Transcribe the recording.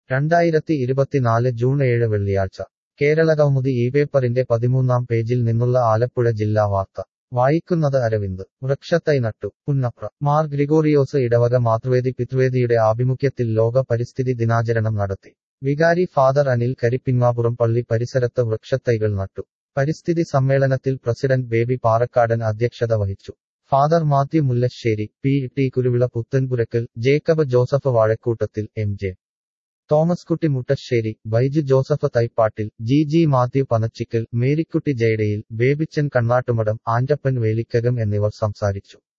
രണ്ടായിരത്തി ഇരുപത്തിനാല് ജൂൺ ഏഴ് വെള്ളിയാഴ്ച കേരളകൗമുദി ഈ പേപ്പറിന്റെ പതിമൂന്നാം പേജിൽ നിന്നുള്ള ആലപ്പുഴ ജില്ലാ വാർത്ത വായിക്കുന്നത് അരവിന്ദ് വൃക്ഷത്തൈ നട്ടു പുന്നപ്ര മാർ ഗ്രിഗോറിയോസ് ഇടവക മാതൃവേദി പിതൃവേദിയുടെ ആഭിമുഖ്യത്തിൽ ലോക പരിസ്ഥിതി ദിനാചരണം നടത്തി വികാരി ഫാദർ അനിൽ കരിപ്പിങ്ങാപുറം പള്ളി പരിസരത്ത് വൃക്ഷത്തൈകൾ നട്ടു പരിസ്ഥിതി സമ്മേളനത്തിൽ പ്രസിഡന്റ് ബേബി പാറക്കാടൻ അധ്യക്ഷത വഹിച്ചു father Mathew Mullassery P T Kuruvila Puthenpurackal Jacob Joseph Vazhakoottathil M J Thomaskutty Muttassery Baiju Joseph Thaippattil G G Mathew Panachickal Marykutty Jayadayil Babychan Kannattumadam Antappan Velikkakam എന്നിവർ സംസാരിച്ചു